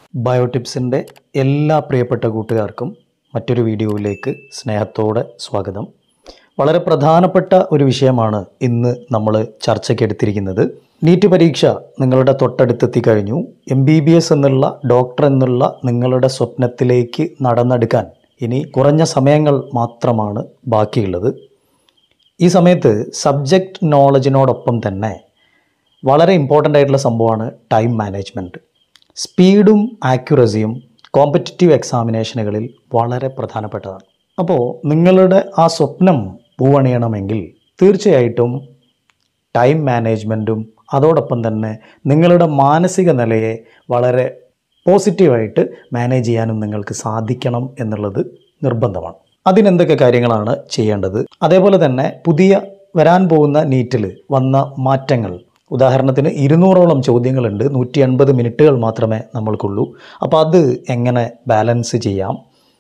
ബയോടിപ്സിൻ്റെ എല്ലാ പ്രിയപ്പെട്ട കൂട്ടുകാർക്കും മറ്റൊരു വീഡിയോയിലേക്ക് സ്നേഹത്തോടെ സ്വാഗതം വളരെ പ്രധാനപ്പെട്ട ഒരു വിഷയമാണ് ഇന്ന് നമ്മൾ ചർച്ചയ്ക്ക് എടുത്തിരിക്കുന്നത് നീറ്റ് പരീക്ഷ നിങ്ങളുടെ തൊട്ടടുത്തെത്തി കഴിഞ്ഞു എം ബി ബി എസ് എന്നുള്ള ഡോക്ടർ എന്നുള്ള നിങ്ങളുടെ സ്വപ്നത്തിലേക്ക് നടന്നെടുക്കാൻ ഇനി കുറഞ്ഞ സമയങ്ങൾ മാത്രമാണ് ബാക്കിയുള്ളത് ഈ സമയത്ത് സബ്ജക്റ്റ് നോളജിനോടൊപ്പം തന്നെ വളരെ ഇമ്പോർട്ടൻ്റ് ആയിട്ടുള്ള സംഭവമാണ് ടൈം മാനേജ്മെൻറ്റ് സ്പീഡും ആക്യുറസിയും കോമ്പറ്റിറ്റീവ് എക്സാമിനേഷനുകളിൽ വളരെ പ്രധാനപ്പെട്ടതാണ് അപ്പോൾ നിങ്ങളുടെ ആ സ്വപ്നം പൂവണിയണമെങ്കിൽ തീർച്ചയായിട്ടും ടൈം മാനേജ്മെൻറ്റും അതോടൊപ്പം തന്നെ നിങ്ങളുടെ മാനസിക നിലയെ വളരെ പോസിറ്റീവായിട്ട് മാനേജ് ചെയ്യാനും നിങ്ങൾക്ക് സാധിക്കണം എന്നുള്ളത് നിർബന്ധമാണ് അതിനെന്തൊക്കെ കാര്യങ്ങളാണ് ചെയ്യേണ്ടത് അതേപോലെ തന്നെ പുതിയ വരാൻ പോകുന്ന നീറ്റിൽ വന്ന മാറ്റങ്ങൾ ഉദാഹരണത്തിന് ഇരുന്നൂറോളം ചോദ്യങ്ങളുണ്ട് നൂറ്റി എൺപത് മിനിറ്റുകൾ മാത്രമേ നമ്മൾക്കുള്ളൂ അപ്പോൾ അത് എങ്ങനെ ബാലൻസ് ചെയ്യാം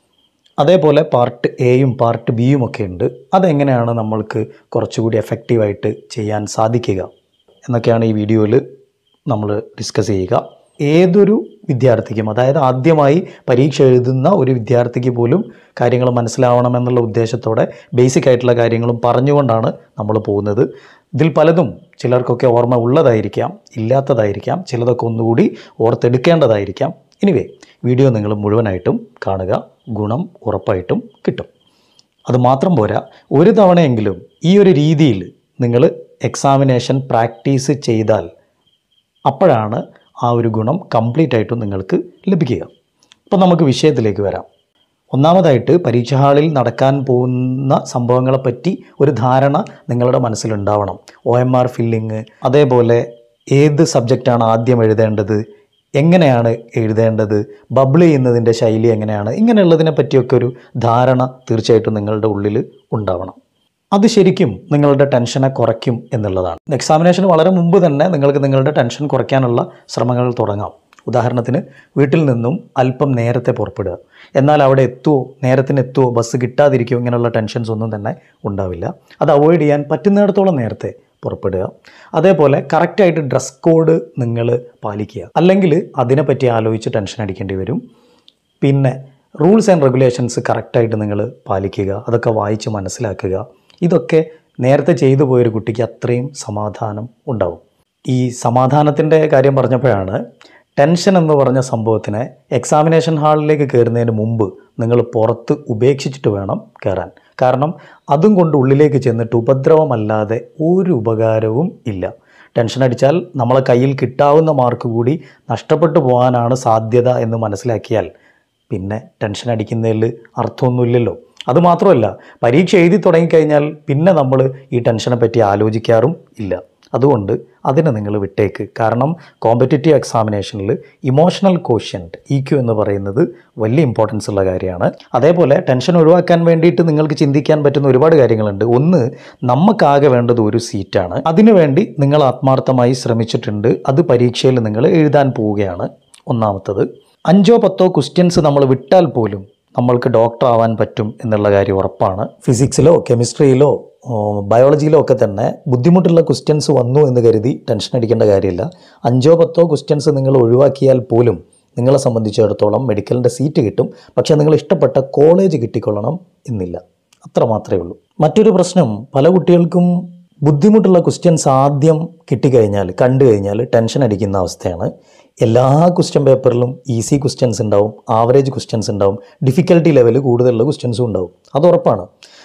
അതേപോലെ പാർട്ട് എയും പാർട്ട് ബിയും ഒക്കെ ഉണ്ട് അതെങ്ങനെയാണ് നമ്മൾക്ക് കുറച്ചുകൂടി എഫക്റ്റീവായിട്ട് ചെയ്യാൻ സാധിക്കുക എന്നൊക്കെയാണ് ഈ വീഡിയോയിൽ നമ്മൾ ഡിസ്കസ് ചെയ്യുക ഏതൊരു വിദ്യാർത്ഥിക്കും അതായത് ആദ്യമായി പരീക്ഷ എഴുതുന്ന ഒരു വിദ്യാർത്ഥിക്ക് പോലും കാര്യങ്ങൾ മനസ്സിലാവണമെന്നുള്ള ഉദ്ദേശത്തോടെ ബേസിക് ആയിട്ടുള്ള കാര്യങ്ങളും പറഞ്ഞുകൊണ്ടാണ് നമ്മൾ പോകുന്നത് ഇതിൽ പലതും ചിലർക്കൊക്കെ ഓർമ്മ ഉള്ളതായിരിക്കാം ഇല്ലാത്തതായിരിക്കാം ചിലതൊക്കെ ഒന്നുകൂടി ഓർത്തെടുക്കേണ്ടതായിരിക്കാം എനിവേ വീഡിയോ നിങ്ങൾ മുഴുവനായിട്ടും കാണുക ഗുണം ഉറപ്പായിട്ടും കിട്ടും അത് മാത്രം പോരാ ഒരു തവണയെങ്കിലും ഈ ഒരു രീതിയിൽ നിങ്ങൾ എക്സാമിനേഷൻ പ്രാക്ടീസ് ചെയ്താൽ അപ്പോഴാണ് ആ ഒരു ഗുണം കംപ്ലീറ്റ് ആയിട്ടും നിങ്ങൾക്ക് ലഭിക്കുക അപ്പോൾ നമുക്ക് വിഷയത്തിലേക്ക് വരാം ഒന്നാമതായിട്ട് പരീക്ഷാ ഹാളിൽ നടക്കാൻ പോകുന്ന സംഭവങ്ങളെപ്പറ്റി ഒരു ധാരണ നിങ്ങളുടെ മനസ്സിലുണ്ടാവണം ഒ എം ആർ ഫില്ലിങ് അതേപോലെ ഏത് സബ്ജക്റ്റാണ് ആദ്യം എഴുതേണ്ടത് എങ്ങനെയാണ് എഴുതേണ്ടത് ബബിൾ ചെയ്യുന്നതിൻ്റെ ശൈലി എങ്ങനെയാണ് ഇങ്ങനെയുള്ളതിനെ പറ്റിയൊക്കെ ഒരു ധാരണ തീർച്ചയായിട്ടും നിങ്ങളുടെ ഉള്ളിൽ ഉണ്ടാവണം അത് ശരിക്കും നിങ്ങളുടെ ടെൻഷനെ കുറയ്ക്കും എന്നുള്ളതാണ് എക്സാമിനേഷന് വളരെ മുമ്പ് തന്നെ നിങ്ങൾക്ക് നിങ്ങളുടെ ടെൻഷൻ കുറയ്ക്കാനുള്ള ശ്രമങ്ങൾ തുടങ്ങാം ഉദാഹരണത്തിന് വീട്ടിൽ നിന്നും അല്പം നേരത്തെ പുറപ്പെടുക എന്നാൽ അവിടെ എത്തുമോ നേരത്തിന് എത്തുമോ ബസ് കിട്ടാതിരിക്കുമോ ഇങ്ങനെയുള്ള ടെൻഷൻസ് ഒന്നും തന്നെ ഉണ്ടാവില്ല അത് അവോയ്ഡ് ചെയ്യാൻ പറ്റുന്നിടത്തോളം നേരത്തെ പുറപ്പെടുക അതേപോലെ കറക്റ്റായിട്ട് ഡ്രസ് കോഡ് നിങ്ങൾ പാലിക്കുക അല്ലെങ്കിൽ അതിനെപ്പറ്റി ആലോചിച്ച് ടെൻഷൻ അടിക്കേണ്ടി വരും പിന്നെ റൂൾസ് ആൻഡ് റെഗുലേഷൻസ് കറക്റ്റായിട്ട് നിങ്ങൾ പാലിക്കുക അതൊക്കെ വായിച്ച് മനസ്സിലാക്കുക ഇതൊക്കെ നേരത്തെ ചെയ്തു പോയൊരു കുട്ടിക്ക് അത്രയും സമാധാനം ഉണ്ടാവും ഈ സമാധാനത്തിൻ്റെ കാര്യം പറഞ്ഞപ്പോഴാണ് ടെൻഷൻ എന്ന് പറഞ്ഞ സംഭവത്തിനെ എക്സാമിനേഷൻ ഹാളിലേക്ക് കയറുന്നതിന് മുമ്പ് നിങ്ങൾ പുറത്ത് ഉപേക്ഷിച്ചിട്ട് വേണം കയറാൻ കാരണം അതും കൊണ്ട് ഉള്ളിലേക്ക് ചെന്നിട്ട് ഉപദ്രവമല്ലാതെ ഒരു ഉപകാരവും ഇല്ല ടെൻഷൻ അടിച്ചാൽ നമ്മളെ കയ്യിൽ കിട്ടാവുന്ന മാർക്ക് കൂടി നഷ്ടപ്പെട്ടു പോകാനാണ് സാധ്യത എന്ന് മനസ്സിലാക്കിയാൽ പിന്നെ ടെൻഷൻ അടിക്കുന്നതിൽ അർത്ഥമൊന്നുമില്ലല്ലോ അതുമാത്രമല്ല പരീക്ഷ എഴുതി തുടങ്ങിക്കഴിഞ്ഞാൽ പിന്നെ നമ്മൾ ഈ ടെൻഷനെ പറ്റി ആലോചിക്കാറും ഇല്ല അതുകൊണ്ട് അതിനെ നിങ്ങൾ വിട്ടേക്ക് കാരണം കോമ്പറ്റേറ്റീവ് എക്സാമിനേഷനിൽ ഇമോഷണൽ കോഷ്യൻറ്റ് ഇ ക്യു എന്ന് പറയുന്നത് വലിയ ഇമ്പോർട്ടൻസ് ഉള്ള കാര്യമാണ് അതേപോലെ ടെൻഷൻ ഒഴിവാക്കാൻ വേണ്ടിയിട്ട് നിങ്ങൾക്ക് ചിന്തിക്കാൻ പറ്റുന്ന ഒരുപാട് കാര്യങ്ങളുണ്ട് ഒന്ന് നമുക്കാകെ വേണ്ടത് ഒരു സീറ്റാണ് അതിനുവേണ്ടി നിങ്ങൾ ആത്മാർത്ഥമായി ശ്രമിച്ചിട്ടുണ്ട് അത് പരീക്ഷയിൽ നിങ്ങൾ എഴുതാൻ പോവുകയാണ് ഒന്നാമത്തത് അഞ്ചോ പത്തോ ക്വസ്റ്റ്യൻസ് നമ്മൾ വിട്ടാൽ പോലും നമ്മൾക്ക് ഡോക്ടർ ആവാൻ പറ്റും എന്നുള്ള കാര്യം ഉറപ്പാണ് ഫിസിക്സിലോ കെമിസ്ട്രിയിലോ ബയോളജിയിലോ ഒക്കെ തന്നെ ബുദ്ധിമുട്ടുള്ള ക്വസ്റ്റ്യൻസ് വന്നു എന്ന് കരുതി ടെൻഷൻ അടിക്കേണ്ട കാര്യമില്ല അഞ്ചോ പത്തോ ക്വസ്റ്റ്യൻസ് നിങ്ങൾ ഒഴിവാക്കിയാൽ പോലും നിങ്ങളെ സംബന്ധിച്ചിടത്തോളം മെഡിക്കലിൻ്റെ സീറ്റ് കിട്ടും പക്ഷേ നിങ്ങൾ ഇഷ്ടപ്പെട്ട കോളേജ് കിട്ടിക്കൊള്ളണം എന്നില്ല അത്ര മാത്രമേ ഉള്ളൂ മറ്റൊരു പ്രശ്നം പല കുട്ടികൾക്കും ബുദ്ധിമുട്ടുള്ള ക്വസ്റ്റ്യൻസ് ആദ്യം കിട്ടിക്കഴിഞ്ഞാൽ കണ്ടു കഴിഞ്ഞാൽ ടെൻഷൻ അടിക്കുന്ന അവസ്ഥയാണ് എല്ലാ ക്വസ്റ്റ്യൻ പേപ്പറിലും ഈസി ക്വസ്റ്റ്യൻസ് ഉണ്ടാവും ആവറേജ് ക്വസ്റ്റ്യൻസ് ഉണ്ടാവും ഡിഫിക്കൽട്ടി ലെവൽ കൂടുതലുള്ള ക്വസ്റ്റ്യൻസും ഉണ്ടാവും അത് ഉറപ്പാണ്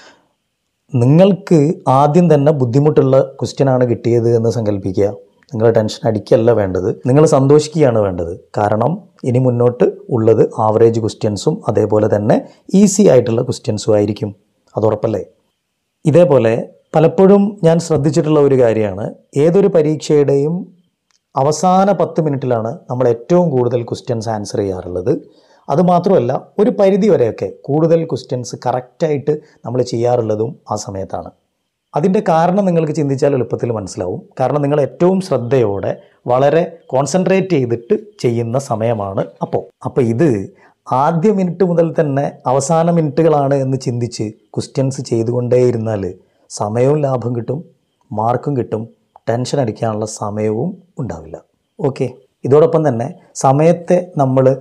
നിങ്ങൾക്ക് ആദ്യം തന്നെ ബുദ്ധിമുട്ടുള്ള ക്വസ്റ്റ്യനാണ് കിട്ടിയത് എന്ന് സങ്കല്പിക്കുക നിങ്ങൾ ടെൻഷൻ അടിക്കല്ല വേണ്ടത് നിങ്ങൾ സന്തോഷിക്കുകയാണ് വേണ്ടത് കാരണം ഇനി മുന്നോട്ട് ഉള്ളത് ആവറേജ് ക്വസ്റ്റ്യൻസും അതേപോലെ തന്നെ ഈസി ആയിട്ടുള്ള ക്വസ്റ്റ്യൻസും ആയിരിക്കും അത് ഉറപ്പല്ലേ ഇതേപോലെ പലപ്പോഴും ഞാൻ ശ്രദ്ധിച്ചിട്ടുള്ള ഒരു കാര്യമാണ് ഏതൊരു പരീക്ഷയുടെയും അവസാന പത്ത് മിനിറ്റിലാണ് നമ്മൾ ഏറ്റവും കൂടുതൽ ക്വസ്റ്റ്യൻസ് ആൻസർ ചെയ്യാറുള്ളത് അതുമാത്രമല്ല ഒരു പരിധി വരെയൊക്കെ കൂടുതൽ ക്വസ്റ്റ്യൻസ് കറക്റ്റായിട്ട് നമ്മൾ ചെയ്യാറുള്ളതും ആ സമയത്താണ് അതിൻ്റെ കാരണം നിങ്ങൾക്ക് ചിന്തിച്ചാൽ എളുപ്പത്തിൽ മനസ്സിലാവും കാരണം നിങ്ങൾ ഏറ്റവും ശ്രദ്ധയോടെ വളരെ കോൺസെൻട്രേറ്റ് ചെയ്തിട്ട് ചെയ്യുന്ന സമയമാണ് അപ്പോൾ അപ്പോൾ ഇത് ആദ്യ മിനിറ്റ് മുതൽ തന്നെ അവസാന മിനിറ്റുകളാണ് എന്ന് ചിന്തിച്ച് ക്വസ്റ്റ്യൻസ് ചെയ്തുകൊണ്ടേയിരുന്നാൽ സമയവും ലാഭം കിട്ടും മാർക്കും കിട്ടും ടെൻഷൻ അടിക്കാനുള്ള സമയവും ഉണ്ടാവില്ല ഓക്കെ ഇതോടൊപ്പം തന്നെ സമയത്തെ നമ്മൾ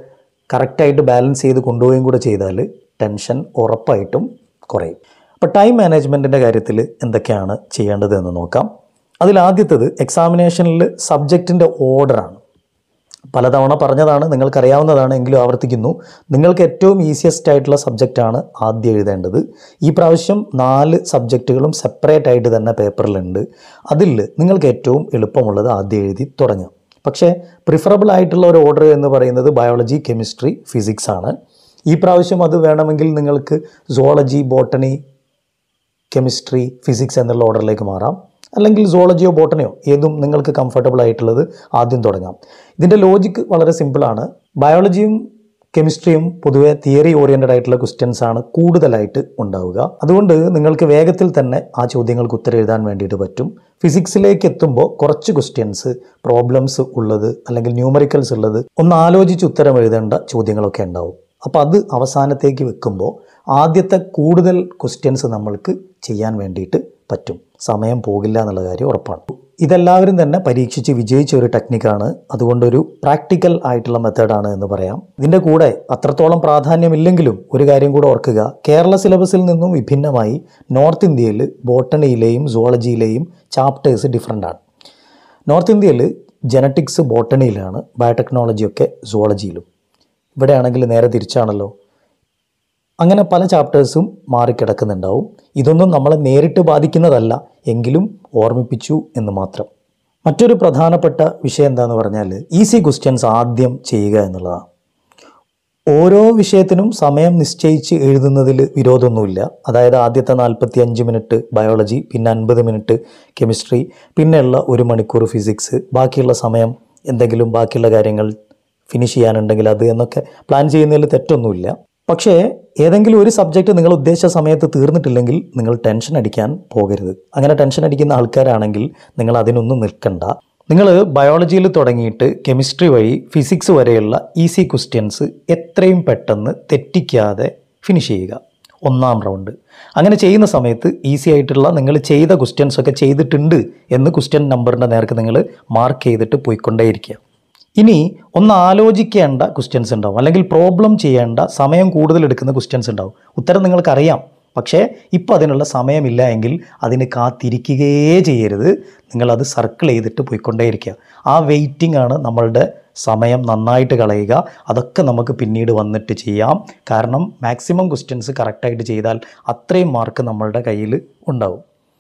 കറക്റ്റായിട്ട് ബാലൻസ് ചെയ്ത് കൊണ്ടുപോവുകയും കൂടെ ചെയ്താൽ ടെൻഷൻ ഉറപ്പായിട്ടും കുറയും അപ്പോൾ ടൈം മാനേജ്മെൻറ്റിൻ്റെ കാര്യത്തിൽ എന്തൊക്കെയാണ് ചെയ്യേണ്ടത് എന്ന് നോക്കാം അതിലാദ്യത്തത് എക്സാമിനേഷനിൽ സബ്ജക്റ്റിൻ്റെ ഓർഡറാണ് പലതവണ പറഞ്ഞതാണ് നിങ്ങൾക്കറിയാവുന്നതാണ് എങ്കിലും ആവർത്തിക്കുന്നു നിങ്ങൾക്ക് ഏറ്റവും ഈസിയസ്റ്റ് ആയിട്ടുള്ള സബ്ജക്റ്റാണ് ആദ്യം എഴുതേണ്ടത് ഈ പ്രാവശ്യം നാല് സബ്ജക്റ്റുകളും സെപ്പറേറ്റ് ആയിട്ട് തന്നെ പേപ്പറിലുണ്ട് അതിൽ നിങ്ങൾക്ക് ഏറ്റവും എളുപ്പമുള്ളത് ആദ്യം എഴുതി തുടങ്ങാം പക്ഷേ പ്രിഫറബിൾ ആയിട്ടുള്ള ഒരു ഓർഡർ എന്ന് പറയുന്നത് ബയോളജി കെമിസ്ട്രി ഫിസിക്സ് ആണ് ഈ പ്രാവശ്യം അത് വേണമെങ്കിൽ നിങ്ങൾക്ക് സോളജി ബോട്ടണി കെമിസ്ട്രി ഫിസിക്സ് എന്നുള്ള ഓർഡറിലേക്ക് മാറാം അല്ലെങ്കിൽ സോളജിയോ ബോട്ടണിയോ ഏതും നിങ്ങൾക്ക് കംഫർട്ടബിൾ ആയിട്ടുള്ളത് ആദ്യം തുടങ്ങാം ഇതിൻ്റെ ലോജിക്ക് വളരെ സിമ്പിളാണ് ബയോളജിയും കെമിസ്ട്രിയും പൊതുവെ തിയറി ഓറിയൻറ്റഡ് ആയിട്ടുള്ള ക്വസ്റ്റ്യൻസ് ആണ് കൂടുതലായിട്ട് ഉണ്ടാവുക അതുകൊണ്ട് നിങ്ങൾക്ക് വേഗത്തിൽ തന്നെ ആ ചോദ്യങ്ങൾക്ക് ഉത്തരം എഴുതാൻ വേണ്ടിയിട്ട് പറ്റും ഫിസിക്സിലേക്ക് എത്തുമ്പോൾ കുറച്ച് ക്വസ്റ്റ്യൻസ് പ്രോബ്ലംസ് ഉള്ളത് അല്ലെങ്കിൽ ന്യൂമറിക്കൽസ് ഉള്ളത് ഒന്ന് ആലോചിച്ച് ഉത്തരം എഴുതേണ്ട ചോദ്യങ്ങളൊക്കെ ഉണ്ടാവും അപ്പോൾ അത് അവസാനത്തേക്ക് വെക്കുമ്പോൾ ആദ്യത്തെ കൂടുതൽ ക്വസ്റ്റ്യൻസ് നമ്മൾക്ക് ചെയ്യാൻ വേണ്ടിയിട്ട് പറ്റും സമയം പോകില്ല എന്നുള്ള കാര്യം ഉറപ്പാണ് ഇതെല്ലാവരും തന്നെ പരീക്ഷിച്ച് വിജയിച്ച ഒരു ടെക്നിക്കാണ് അതുകൊണ്ടൊരു പ്രാക്ടിക്കൽ ആയിട്ടുള്ള മെത്തേഡാണ് എന്ന് പറയാം ഇതിൻ്റെ കൂടെ അത്രത്തോളം പ്രാധാന്യമില്ലെങ്കിലും ഒരു കാര്യം കൂടെ ഓർക്കുക കേരള സിലബസിൽ നിന്നും വിഭിന്നമായി നോർത്ത് ഇന്ത്യയിൽ ബോട്ടണിയിലെയും സുവോളജിയിലെയും ചാപ്റ്റേഴ്സ് ഡിഫറെൻ്റ് ആണ് നോർത്ത് ഇന്ത്യയിൽ ജനറ്റിക്സ് ബോട്ടണിയിലാണ് ബയോടെക്നോളജിയൊക്കെ സുവോളജിയിലും ഇവിടെയാണെങ്കിൽ നേരെ തിരിച്ചാണല്ലോ അങ്ങനെ പല ചാപ്റ്റേഴ്സും മാറിക്കിടക്കുന്നുണ്ടാവും ഇതൊന്നും നമ്മളെ നേരിട്ട് ബാധിക്കുന്നതല്ല എങ്കിലും ഓർമ്മിപ്പിച്ചു എന്ന് മാത്രം മറ്റൊരു പ്രധാനപ്പെട്ട വിഷയം എന്താണെന്ന് പറഞ്ഞാൽ ഈസി ക്വസ്റ്റ്യൻസ് ആദ്യം ചെയ്യുക എന്നുള്ളതാണ് ഓരോ വിഷയത്തിനും സമയം നിശ്ചയിച്ച് എഴുതുന്നതിൽ വിരോധമൊന്നുമില്ല അതായത് ആദ്യത്തെ നാൽപ്പത്തി അഞ്ച് മിനിറ്റ് ബയോളജി പിന്നെ അൻപത് മിനിറ്റ് കെമിസ്ട്രി പിന്നെയുള്ള ഒരു മണിക്കൂർ ഫിസിക്സ് ബാക്കിയുള്ള സമയം എന്തെങ്കിലും ബാക്കിയുള്ള കാര്യങ്ങൾ ഫിനിഷ് ചെയ്യാനുണ്ടെങ്കിൽ അത് എന്നൊക്കെ പ്ലാൻ ചെയ്യുന്നതിൽ തെറ്റൊന്നുമില്ല പക്ഷേ ഏതെങ്കിലും ഒരു സബ്ജക്റ്റ് നിങ്ങൾ ഉദ്ദേശിച്ച സമയത്ത് തീർന്നിട്ടില്ലെങ്കിൽ നിങ്ങൾ ടെൻഷൻ അടിക്കാൻ പോകരുത് അങ്ങനെ ടെൻഷൻ അടിക്കുന്ന ആൾക്കാരാണെങ്കിൽ നിങ്ങൾ അതിനൊന്നും നിൽക്കണ്ട നിങ്ങൾ ബയോളജിയിൽ തുടങ്ങിയിട്ട് കെമിസ്ട്രി വഴി ഫിസിക്സ് വരെയുള്ള ഈസി ക്വസ്റ്റ്യൻസ് എത്രയും പെട്ടെന്ന് തെറ്റിക്കാതെ ഫിനിഷ് ചെയ്യുക ഒന്നാം റൗണ്ട് അങ്ങനെ ചെയ്യുന്ന സമയത്ത് ഈസി ആയിട്ടുള്ള നിങ്ങൾ ചെയ്ത ക്വസ്റ്റ്യൻസ് ഒക്കെ ചെയ്തിട്ടുണ്ട് എന്ന് ക്വസ്റ്റ്യൻ നമ്പറിൻ്റെ നേർക്ക് നിങ്ങൾ മാർക്ക് ചെയ്തിട്ട് പോയിക്കൊണ്ടേയിരിക്കുക ഇനി ഒന്ന് ആലോചിക്കേണ്ട ക്വസ്റ്റ്യൻസ് ഉണ്ടാവും അല്ലെങ്കിൽ പ്രോബ്ലം ചെയ്യേണ്ട സമയം കൂടുതൽ എടുക്കുന്ന ക്വസ്റ്റ്യൻസ് ഉണ്ടാവും ഉത്തരം നിങ്ങൾക്കറിയാം പക്ഷേ ഇപ്പോൾ അതിനുള്ള സമയമില്ല എങ്കിൽ അതിന് കാത്തിരിക്കുകയേ ചെയ്യരുത് നിങ്ങളത് സർക്കിൾ ചെയ്തിട്ട് പോയിക്കൊണ്ടേയിരിക്കുക ആ വെയിറ്റിംഗ് ആണ് നമ്മളുടെ സമയം നന്നായിട്ട് കളയുക അതൊക്കെ നമുക്ക് പിന്നീട് വന്നിട്ട് ചെയ്യാം കാരണം മാക്സിമം ക്വസ്റ്റ്യൻസ് കറക്റ്റായിട്ട് ചെയ്താൽ അത്രയും മാർക്ക് നമ്മളുടെ കയ്യിൽ ഉണ്ടാവും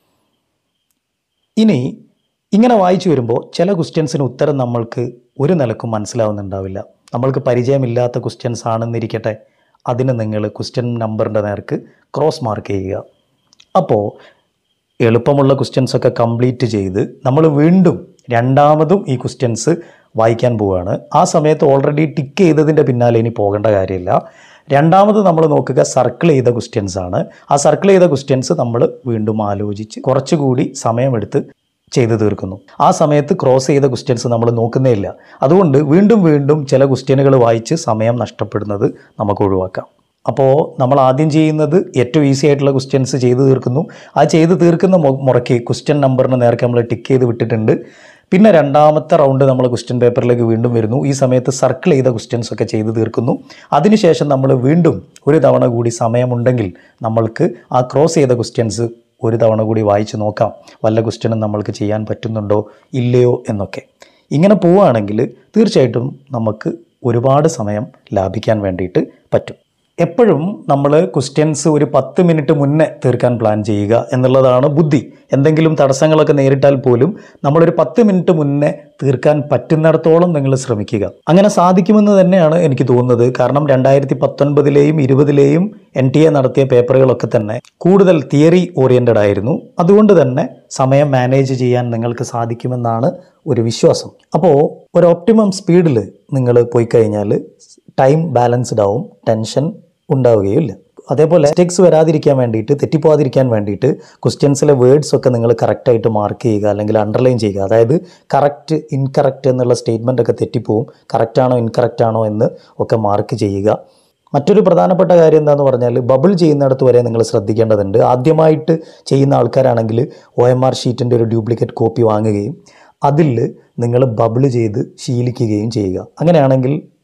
ഇനി ഇങ്ങനെ വായിച്ചു വരുമ്പോൾ ചില ക്വസ്റ്റ്യൻസിന് ഉത്തരം നമ്മൾക്ക് ഒരു നിലക്കും മനസ്സിലാവുന്നുണ്ടാവില്ല നമ്മൾക്ക് പരിചയമില്ലാത്ത ക്വസ്റ്റ്യൻസ് ആണെന്നിരിക്കട്ടെ അതിന് നിങ്ങൾ ക്വസ്റ്റ്യൻ നമ്പറിൻ്റെ നേർക്ക് ക്രോസ് മാർക്ക് ചെയ്യുക അപ്പോൾ എളുപ്പമുള്ള ക്വസ്റ്റ്യൻസ് ഒക്കെ കംപ്ലീറ്റ് ചെയ്ത് നമ്മൾ വീണ്ടും രണ്ടാമതും ഈ ക്വസ്റ്റ്യൻസ് വായിക്കാൻ പോവുകയാണ് ആ സമയത്ത് ഓൾറെഡി ടിക്ക് ചെയ്തതിൻ്റെ പിന്നാലെ ഇനി പോകേണ്ട കാര്യമില്ല രണ്ടാമത് നമ്മൾ നോക്കുക സർക്കിൾ ചെയ്ത ക്വസ്റ്റ്യൻസ് ആണ് ആ സർക്കിൾ ചെയ്ത ക്വസ്റ്റ്യൻസ് നമ്മൾ വീണ്ടും ആലോചിച്ച് കുറച്ചുകൂടി സമയമെടുത്ത് ചെയ്തു തീർക്കുന്നു ആ സമയത്ത് ക്രോസ് ചെയ്ത ക്വസ്റ്റ്യൻസ് നമ്മൾ നോക്കുന്നേ ഇല്ല അതുകൊണ്ട് വീണ്ടും വീണ്ടും ചില ക്വസ്റ്റ്യനുകൾ വായിച്ച് സമയം നഷ്ടപ്പെടുന്നത് നമുക്ക് ഒഴിവാക്കാം അപ്പോൾ നമ്മൾ ആദ്യം ചെയ്യുന്നത് ഏറ്റവും ഈസി ആയിട്ടുള്ള ക്വസ്റ്റ്യൻസ് ചെയ്തു തീർക്കുന്നു ആ ചെയ്ത് തീർക്കുന്ന മു- മുറയ്ക്ക് ക്വസ്റ്റ്യൻ നമ്പറിന് നേർക്ക് നമ്മൾ ടിക്ക് ചെയ്ത് വിട്ടിട്ടുണ്ട് പിന്നെ രണ്ടാമത്തെ റൗണ്ട് നമ്മൾ ക്വസ്റ്റ്യൻ പേപ്പറിലേക്ക് വീണ്ടും വരുന്നു ഈ സമയത്ത് സർക്കിൾ ചെയ്ത ക്വസ്റ്റ്യൻസ് ഒക്കെ ചെയ്ത് തീർക്കുന്നു അതിനുശേഷം നമ്മൾ വീണ്ടും ഒരു തവണ കൂടി സമയമുണ്ടെങ്കിൽ നമ്മൾക്ക് ആ ക്രോസ് ചെയ്ത ക്വസ്റ്റ്യൻസ് ഒരു തവണ കൂടി വായിച്ച് നോക്കാം വല്ല ക്വസ്റ്റ്യനും നമ്മൾക്ക് ചെയ്യാൻ പറ്റുന്നുണ്ടോ ഇല്ലയോ എന്നൊക്കെ ഇങ്ങനെ പോവുകയാണെങ്കിൽ തീർച്ചയായിട്ടും നമുക്ക് ഒരുപാട് സമയം ലാഭിക്കാൻ വേണ്ടിയിട്ട് പറ്റും എപ്പോഴും നമ്മൾ ക്വസ്റ്റ്യൻസ് ഒരു പത്ത് മിനിറ്റ് മുന്നേ തീർക്കാൻ പ്ലാൻ ചെയ്യുക എന്നുള്ളതാണ് ബുദ്ധി എന്തെങ്കിലും തടസ്സങ്ങളൊക്കെ നേരിട്ടാൽ പോലും നമ്മളൊരു പത്ത് മിനിറ്റ് മുന്നേ തീർക്കാൻ പറ്റുന്നിടത്തോളം നിങ്ങൾ ശ്രമിക്കുക അങ്ങനെ സാധിക്കുമെന്ന് തന്നെയാണ് എനിക്ക് തോന്നുന്നത് കാരണം രണ്ടായിരത്തി പത്തൊൻപതിലെയും ഇരുപതിലെയും എൻ ടി എ നടത്തിയ പേപ്പറുകളൊക്കെ തന്നെ കൂടുതൽ തിയറി ഓറിയൻറ്റഡ് ആയിരുന്നു അതുകൊണ്ട് തന്നെ സമയം മാനേജ് ചെയ്യാൻ നിങ്ങൾക്ക് സാധിക്കുമെന്നാണ് ഒരു വിശ്വാസം അപ്പോൾ ഒരു ഒപ്റ്റിമം സ്പീഡിൽ നിങ്ങൾ പോയി കഴിഞ്ഞാൽ ടൈം ബാലൻസ്ഡ് ആവും ടെൻഷൻ ഉണ്ടാവുകയില്ല അതേപോലെ മിസ്റ്റേക്സ് വരാതിരിക്കാൻ വേണ്ടിയിട്ട് തെറ്റിപ്പോകാതിരിക്കാൻ വേണ്ടിയിട്ട് ക്വസ്റ്റ്യൻസിലെ വേർഡ്സ് ഒക്കെ നിങ്ങൾ കറക്റ്റായിട്ട് മാർക്ക് ചെയ്യുക അല്ലെങ്കിൽ അണ്ടർലൈൻ ചെയ്യുക അതായത് കറക്റ്റ് ഇൻകറക്റ്റ് എന്നുള്ള സ്റ്റേറ്റ്മെൻ്റ് ഒക്കെ തെറ്റിപ്പോവും കറക്റ്റാണോ ഇൻകറക്റ്റ് ആണോ എന്ന് ഒക്കെ മാർക്ക് ചെയ്യുക മറ്റൊരു പ്രധാനപ്പെട്ട കാര്യം എന്താണെന്ന് പറഞ്ഞാൽ ബബിൾ ചെയ്യുന്നിടത്ത് വരെ നിങ്ങൾ ശ്രദ്ധിക്കേണ്ടതുണ്ട് ആദ്യമായിട്ട് ചെയ്യുന്ന ആൾക്കാരാണെങ്കിൽ ഒ എം ആർ ഷീറ്റിൻ്റെ ഒരു ഡ്യൂപ്ലിക്കേറ്റ് കോപ്പി വാങ്ങുകയും അതിൽ നിങ്ങൾ ബബിൾ ചെയ്ത് ശീലിക്കുകയും ചെയ്യുക അങ്ങനെയാണെങ്കിൽ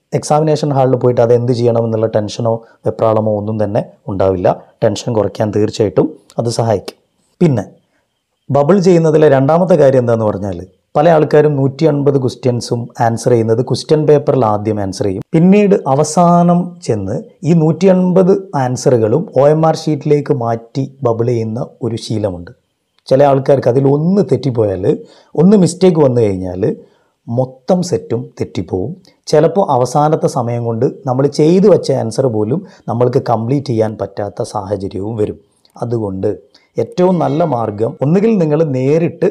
എക്സാമിനേഷൻ ഹാളിൽ പോയിട്ട് അത് എന്ത് ചെയ്യണം എന്നുള്ള ടെൻഷനോ വെപ്രാളമോ ഒന്നും തന്നെ ഉണ്ടാവില്ല ടെൻഷൻ കുറയ്ക്കാൻ തീർച്ചയായിട്ടും അത് സഹായിക്കും പിന്നെ ബബിൾ ചെയ്യുന്നതിലെ രണ്ടാമത്തെ കാര്യം എന്താണെന്ന് പറഞ്ഞാൽ പല ആൾക്കാരും നൂറ്റി അൻപത് ക്വസ്റ്റ്യൻസും ആൻസർ ചെയ്യുന്നത് ക്വസ്റ്റ്യൻ പേപ്പറിൽ ആദ്യം ആൻസർ ചെയ്യും പിന്നീട് അവസാനം ചെന്ന് ഈ നൂറ്റി അൻപത് ആൻസറുകളും ഒ എം ആർ ഷീറ്റിലേക്ക് മാറ്റി ബബിൾ ചെയ്യുന്ന ഒരു ശീലമുണ്ട് ചില ആൾക്കാർക്ക് അതിൽ ഒന്ന് തെറ്റിപ്പോയാൽ ഒന്ന് മിസ്റ്റേക്ക് വന്നു കഴിഞ്ഞാൽ മൊത്തം സെറ്റും തെറ്റിപ്പോവും ചിലപ്പോൾ അവസാനത്തെ സമയം കൊണ്ട് നമ്മൾ ചെയ്തു വെച്ച ആൻസർ പോലും നമ്മൾക്ക് കംപ്ലീറ്റ് ചെയ്യാൻ പറ്റാത്ത സാഹചര്യവും വരും അതുകൊണ്ട് ഏറ്റവും നല്ല മാർഗം ഒന്നുകിൽ നിങ്ങൾ നേരിട്ട്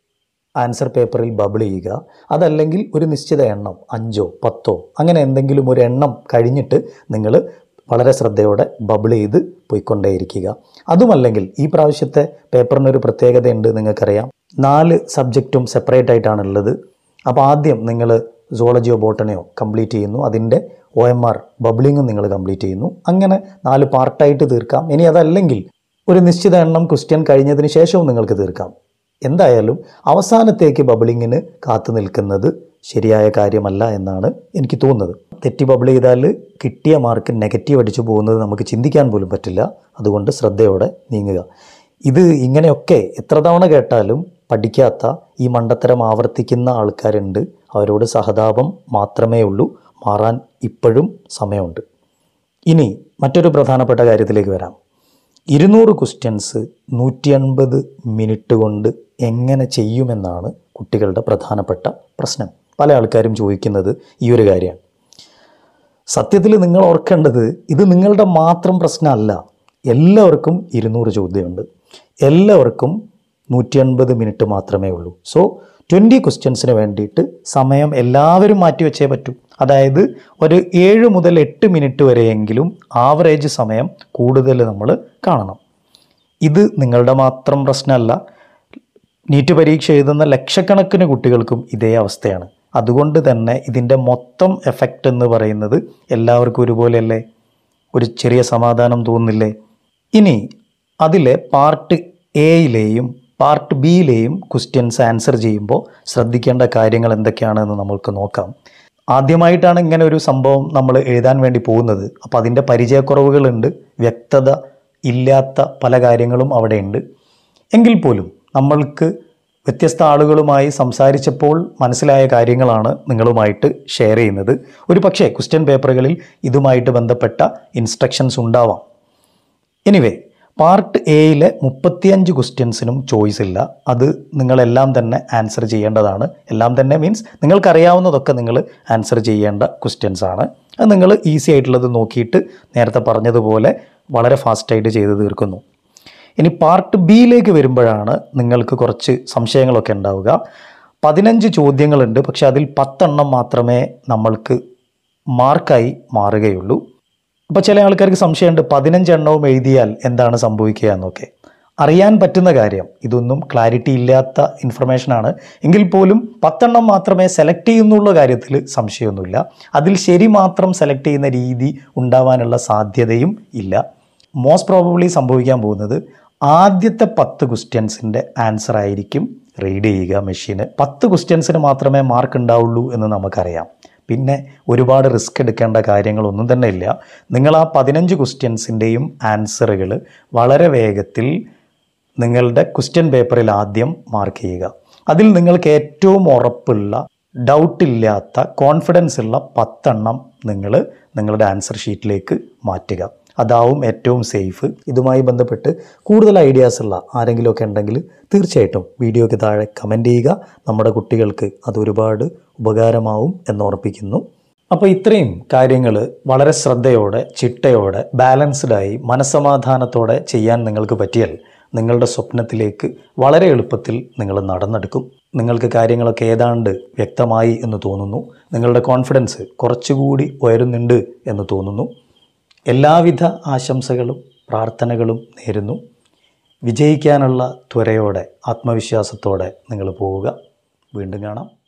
ആൻസർ പേപ്പറിൽ ബബിൾ ചെയ്യുക അതല്ലെങ്കിൽ ഒരു നിശ്ചിത എണ്ണം അഞ്ചോ പത്തോ അങ്ങനെ എന്തെങ്കിലും ഒരു എണ്ണം കഴിഞ്ഞിട്ട് നിങ്ങൾ വളരെ ശ്രദ്ധയോടെ ബബിൾ ചെയ്ത് പോയിക്കൊണ്ടേയിരിക്കുക അതുമല്ലെങ്കിൽ ഈ പ്രാവശ്യത്തെ പേപ്പറിനൊരു പ്രത്യേകതയുണ്ട് നിങ്ങൾക്കറിയാം നാല് സബ്ജക്റ്റും സെപ്പറേറ്റ് ആയിട്ടാണുള്ളത് അപ്പോൾ ആദ്യം നിങ്ങൾ സോളജിയോ ബോട്ടണിയോ കംപ്ലീറ്റ് ചെയ്യുന്നു അതിൻ്റെ ഒ എം ആർ ബബിളിങ്ങും നിങ്ങൾ കംപ്ലീറ്റ് ചെയ്യുന്നു അങ്ങനെ നാല് പാർട്ടായിട്ട് തീർക്കാം ഇനി അതല്ലെങ്കിൽ ഒരു നിശ്ചിത എണ്ണം ക്വസ്റ്റ്യൻ കഴിഞ്ഞതിന് ശേഷവും നിങ്ങൾക്ക് തീർക്കാം എന്തായാലും അവസാനത്തേക്ക് ബബിളിങ്ങിന് കാത്തു നിൽക്കുന്നത് ശരിയായ കാര്യമല്ല എന്നാണ് എനിക്ക് തോന്നുന്നത് തെറ്റി ബബിൾ ചെയ്താൽ കിട്ടിയ മാർക്ക് നെഗറ്റീവ് അടിച്ചു പോകുന്നത് നമുക്ക് ചിന്തിക്കാൻ പോലും പറ്റില്ല അതുകൊണ്ട് ശ്രദ്ധയോടെ നീങ്ങുക ഇത് ഇങ്ങനെയൊക്കെ എത്ര തവണ കേട്ടാലും പഠിക്കാത്ത ഈ മണ്ടത്തരം ആവർത്തിക്കുന്ന ആൾക്കാരുണ്ട് അവരോട് സഹതാപം മാത്രമേ ഉള്ളൂ മാറാൻ ഇപ്പോഴും സമയമുണ്ട് ഇനി മറ്റൊരു പ്രധാനപ്പെട്ട കാര്യത്തിലേക്ക് വരാം ഇരുന്നൂറ് ക്വസ്റ്റ്യൻസ് നൂറ്റി അൻപത് മിനിറ്റ് കൊണ്ട് എങ്ങനെ ചെയ്യുമെന്നാണ് കുട്ടികളുടെ പ്രധാനപ്പെട്ട പ്രശ്നം പല ആൾക്കാരും ചോദിക്കുന്നത് ഈ ഒരു കാര്യമാണ് സത്യത്തിൽ നിങ്ങൾ ഓർക്കേണ്ടത് ഇത് നിങ്ങളുടെ മാത്രം പ്രശ്നമല്ല എല്ലാവർക്കും ഇരുന്നൂറ് ചോദ്യമുണ്ട് എല്ലാവർക്കും നൂറ്റി അൻപത് മിനിറ്റ് മാത്രമേ ഉള്ളൂ സോ ട്വൻറ്റി ക്വസ്റ്റ്യൻസിന് വേണ്ടിയിട്ട് സമയം എല്ലാവരും മാറ്റി വെച്ചേ പറ്റൂ അതായത് ഒരു ഏഴ് മുതൽ എട്ട് മിനിറ്റ് വരെയെങ്കിലും ആവറേജ് സമയം കൂടുതൽ നമ്മൾ കാണണം ഇത് നിങ്ങളുടെ മാത്രം പ്രശ്നമല്ല നീറ്റ് പരീക്ഷ എഴുതുന്ന ലക്ഷക്കണക്കിന് കുട്ടികൾക്കും ഇതേ അവസ്ഥയാണ് അതുകൊണ്ട് തന്നെ ഇതിൻ്റെ മൊത്തം എഫക്റ്റ് എന്ന് പറയുന്നത് എല്ലാവർക്കും ഒരുപോലെയല്ലേ ഒരു ചെറിയ സമാധാനം തോന്നുന്നില്ലേ ഇനി അതിലെ പാർട്ട് എയിലെയും പാർട്ട് ബിയിലെയും ക്വസ്റ്റ്യൻസ് ആൻസർ ചെയ്യുമ്പോൾ ശ്രദ്ധിക്കേണ്ട കാര്യങ്ങൾ എന്തൊക്കെയാണെന്ന് നമുക്ക് നോക്കാം ആദ്യമായിട്ടാണ് ഇങ്ങനെ ഒരു സംഭവം നമ്മൾ എഴുതാൻ വേണ്ടി പോകുന്നത് അപ്പോൾ അതിൻ്റെ പരിചയക്കുറവുകളുണ്ട് വ്യക്തത ഇല്ലാത്ത പല കാര്യങ്ങളും അവിടെയുണ്ട് എങ്കിൽ പോലും നമ്മൾക്ക് വ്യത്യസ്ത ആളുകളുമായി സംസാരിച്ചപ്പോൾ മനസ്സിലായ കാര്യങ്ങളാണ് നിങ്ങളുമായിട്ട് ഷെയർ ചെയ്യുന്നത് ഒരു പക്ഷേ ക്വസ്റ്റ്യൻ പേപ്പറുകളിൽ ഇതുമായിട്ട് ബന്ധപ്പെട്ട ഇൻസ്ട്രക്ഷൻസ് ഉണ്ടാവാം എനിവേ പാർട്ട് എയിലെ മുപ്പത്തിയഞ്ച് ക്വസ്റ്റ്യൻസിനും ചോയ്സ് ഇല്ല അത് നിങ്ങളെല്ലാം തന്നെ ആൻസർ ചെയ്യേണ്ടതാണ് എല്ലാം തന്നെ മീൻസ് നിങ്ങൾക്കറിയാവുന്നതൊക്കെ നിങ്ങൾ ആൻസർ ചെയ്യേണ്ട ക്വസ്റ്റ്യൻസ് ആണ് അത് നിങ്ങൾ ഈസി ആയിട്ടുള്ളത് നോക്കിയിട്ട് നേരത്തെ പറഞ്ഞതുപോലെ വളരെ ഫാസ്റ്റായിട്ട് ചെയ്ത് തീർക്കുന്നു ഇനി പാർട്ട് ബിയിലേക്ക് വരുമ്പോഴാണ് നിങ്ങൾക്ക് കുറച്ച് സംശയങ്ങളൊക്കെ ഉണ്ടാവുക പതിനഞ്ച് ചോദ്യങ്ങളുണ്ട് പക്ഷെ അതിൽ പത്തെണ്ണം മാത്രമേ നമ്മൾക്ക് മാർക്കായി മാറുകയുള്ളൂ അപ്പോൾ ചില ആൾക്കാർക്ക് സംശയമുണ്ട് പതിനഞ്ചെണ്ണവും എഴുതിയാൽ എന്താണ് സംഭവിക്കുക എന്നൊക്കെ അറിയാൻ പറ്റുന്ന കാര്യം ഇതൊന്നും ക്ലാരിറ്റി ഇല്ലാത്ത ഇൻഫർമേഷനാണ് എങ്കിൽ പോലും പത്തെണ്ണം മാത്രമേ സെലക്ട് ചെയ്യുന്നുള്ള കാര്യത്തിൽ സംശയമൊന്നുമില്ല അതിൽ ശരി മാത്രം സെലക്ട് ചെയ്യുന്ന രീതി ഉണ്ടാവാനുള്ള സാധ്യതയും ഇല്ല മോസ്റ്റ് പ്രോബബ്ലി സംഭവിക്കാൻ പോകുന്നത് ആദ്യത്തെ പത്ത് ക്വസ്റ്റ്യൻസിൻ്റെ ആൻസർ ആയിരിക്കും റീഡ് ചെയ്യുക മെഷീന് പത്ത് ക്വസ്റ്റ്യൻസിന് മാത്രമേ മാർക്ക് ഉണ്ടാവുള്ളൂ എന്ന് നമുക്കറിയാം പിന്നെ ഒരുപാട് റിസ്ക് എടുക്കേണ്ട കാര്യങ്ങളൊന്നും തന്നെ ഇല്ല നിങ്ങൾ ആ പതിനഞ്ച് ക്വസ്റ്റ്യൻസിൻ്റെയും ആൻസറുകൾ വളരെ വേഗത്തിൽ നിങ്ങളുടെ ക്വസ്റ്റ്യൻ പേപ്പറിൽ ആദ്യം മാർക്ക് ചെയ്യുക അതിൽ നിങ്ങൾക്ക് ഏറ്റവും ഉറപ്പുള്ള ഡൗട്ടില്ലാത്ത കോൺഫിഡൻസ് ഉള്ള പത്തെണ്ണം നിങ്ങൾ നിങ്ങളുടെ ആൻസർ ഷീറ്റിലേക്ക് മാറ്റുക അതാവും ഏറ്റവും സേഫ് ഇതുമായി ബന്ധപ്പെട്ട് കൂടുതൽ ഐഡിയാസ് ഉള്ള ആരെങ്കിലുമൊക്കെ ഉണ്ടെങ്കിൽ തീർച്ചയായിട്ടും വീഡിയോയ്ക്ക് താഴെ കമൻറ്റ് ചെയ്യുക നമ്മുടെ കുട്ടികൾക്ക് അത് ഒരുപാട് ഉപകാരമാവും എന്നോർപ്പിക്കുന്നു അപ്പോൾ ഇത്രയും കാര്യങ്ങൾ വളരെ ശ്രദ്ധയോടെ ചിട്ടയോടെ ബാലൻസ്ഡായി മനസ്സമാധാനത്തോടെ ചെയ്യാൻ നിങ്ങൾക്ക് പറ്റിയാൽ നിങ്ങളുടെ സ്വപ്നത്തിലേക്ക് വളരെ എളുപ്പത്തിൽ നിങ്ങൾ നടന്നെടുക്കും നിങ്ങൾക്ക് കാര്യങ്ങളൊക്കെ ഏതാണ്ട് വ്യക്തമായി എന്ന് തോന്നുന്നു നിങ്ങളുടെ കോൺഫിഡൻസ് കുറച്ചുകൂടി ഉയരുന്നുണ്ട് എന്ന് തോന്നുന്നു എല്ലാവിധ ആശംസകളും പ്രാർത്ഥനകളും നേരുന്നു വിജയിക്കാനുള്ള ത്വരയോടെ ആത്മവിശ്വാസത്തോടെ നിങ്ങൾ പോവുക വീണ്ടും കാണാം